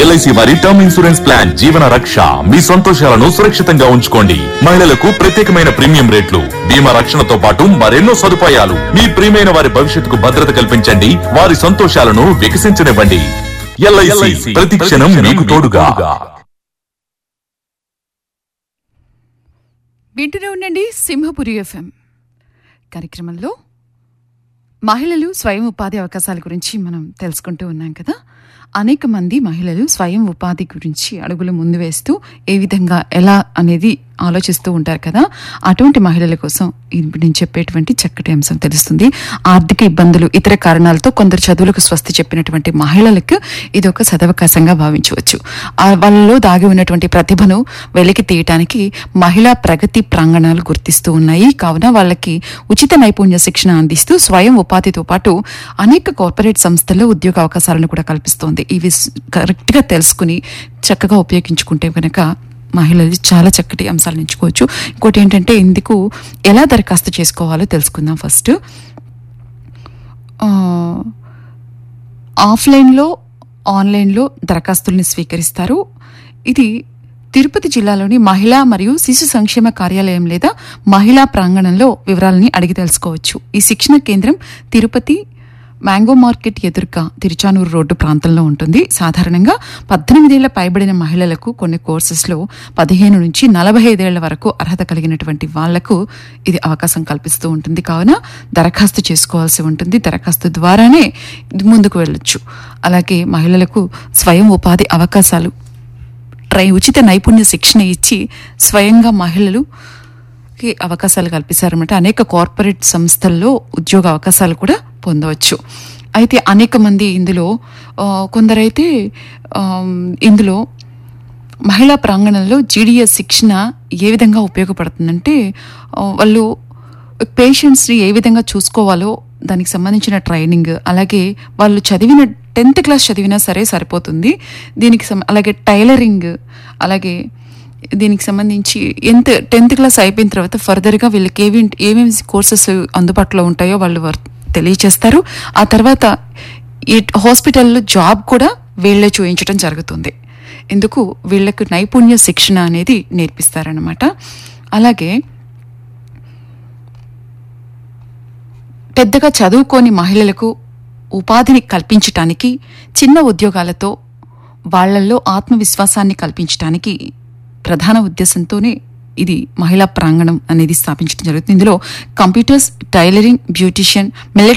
LIC వారి term insurance plan జీవన రక్ష మీ సంతోషాలను సురక్షితంగా ఉంచుకోండి మహిళలకు ప్రత్యేకమైన ప్రీమియం రేట్లు బీమా రక్షణతో పాటు మరెన్నో సదుపాయాలు మీ ప్రియమైన వారి భవిష్యత్తుకు భద్రత కల్పించండి వారి సంతోషాలను వికసించనివ్వండి ఎల్ఐసి ప్రతి క్షణం మీకు తోడుగా వింటూనే ఉండండి సింహపురి ఎఫ్ఎం కార్యక్రమంలో మహిళలు స్వయం ఉపాధి అవకాశాల గురించి మనం తెలుసుకుంటూ ఉన్నాం కదా అనేక మంది మహిళలు స్వయం ఉపాధి గురించి అడుగులు ముందు వేస్తూ ఏ విధంగా ఎలా అనేది ఆలోచిస్తూ ఉంటారు కదా అటువంటి మహిళల కోసం ఇప్పుడు నేను చెప్పేటువంటి చక్కటి అంశం తెలుస్తుంది ఆర్థిక ఇబ్బందులు ఇతర కారణాలతో కొందరు చదువులకు స్వస్తి చెప్పినటువంటి మహిళలకు ఇది ఒక సదవకాశంగా భావించవచ్చు ఆ వాళ్ళలో దాగి ఉన్నటువంటి ప్రతిభను వెలికి తీయటానికి మహిళా ప్రగతి ప్రాంగణాలు గుర్తిస్తూ ఉన్నాయి కావున వాళ్ళకి ఉచిత నైపుణ్య శిక్షణ అందిస్తూ స్వయం ఉపాధితో పాటు అనేక కార్పొరేట్ సంస్థల్లో ఉద్యోగ అవకాశాలను కూడా కల్పిస్తోంది ఇవి కరెక్ట్ గా తెలుసుకుని చక్కగా ఉపయోగించుకుంటే కనుక మహిళలు చాలా చక్కటి అంశాలు ఎంచుకోవచ్చు ఇంకోటి ఏంటంటే ఇందుకు ఎలా దరఖాస్తు చేసుకోవాలో తెలుసుకుందాం ఫస్ట్ ఆ, ఆఫ్లైన్లో ఆన్లైన్లో దరఖాస్తుల్ని స్వీకరిస్తారు ఇది తిరుపతి జిల్లాలోని మహిళా మరియు శిశు సంక్షేమ కార్యాలయం లేదా మహిళా ప్రాంగణంలో వివరాలని అడిగి తెలుసుకోవచ్చు ఈ శిక్షణ కేంద్రం తిరుపతి మ్యాంగో మార్కెట్ ఎదురుగా తిరుచానూరు రోడ్డు ప్రాంతంలో ఉంటుంది సాధారణంగా పద్దెనిమిదేళ్ల పైబడిన మహిళలకు కొన్ని కోర్సెస్లో పదిహేను నుంచి నలభై ఐదేళ్ల వరకు అర్హత కలిగినటువంటి వాళ్లకు ఇది అవకాశం కల్పిస్తూ ఉంటుంది కావున దరఖాస్తు చేసుకోవాల్సి ఉంటుంది దరఖాస్తు ద్వారానే ముందుకు వెళ్ళొచ్చు అలాగే మహిళలకు స్వయం ఉపాధి అవకాశాలు ట్రై ఉచిత నైపుణ్య శిక్షణ ఇచ్చి స్వయంగా మహిళలు కి అవకాశాలు కల్పిస్తారన్నమాట అనేక కార్పొరేట్ సంస్థల్లో ఉద్యోగ అవకాశాలు కూడా పొందవచ్చు అయితే అనేక మంది ఇందులో ఆ, కొందరైతే ఆమ్, ఇందులో మహిళా ప్రాంగణంలో జీడిఎస్ శిక్షణ ఏ విధంగా ఉపయోగపడుతుందంటే ఆ, వాళ్ళు పేషెంట్స్ని ఏ విధంగా చూసుకోవాలో దానికి సంబంధించిన ట్రైనింగ్ అలాగే వాళ్ళు చదివిన టెన్త్ క్లాస్ చదివినా సరే సరిపోతుంది దీనికి సం- అలాగే టైలరింగ్ అలాగే దీనికి సంబంధించి ఎంత టెన్త్ క్లాస్ అయిపోయిన తర్వాత ఫర్దర్గా వీళ్ళకి ఏవి ఏమేమి కోర్సెస్ అందుబాటులో ఉంటాయో వాళ్ళు వర్- తెలియచేస్తారు ఆ తర్వాత ఈ హాస్పిటల్లో జాబ్ కూడా వీళ్ళే చూయించడం జరుగుతుంది ఎందుకు వీళ్ళకు నైపుణ్య శిక్షణ అనేది నేర్పిస్తారనమాట అలాగే పెద్దగా చదువుకోని మహిళలకు ఉపాధిని కల్పించటానికి చిన్న ఉద్యోగాలతో వాళ్ళల్లో ఆత్మవిశ్వాసాన్ని కల్పించటానికి ప్రధాన ఉద్దేశంతోనే ఇది మహిళా ప్రాంగణం అనేది స్థాపించడం జరుగుతుంది ఇందులో కంప్యూటర్స్ టైలరింగ్ బ్యూటిషియన్ మిలిటరీ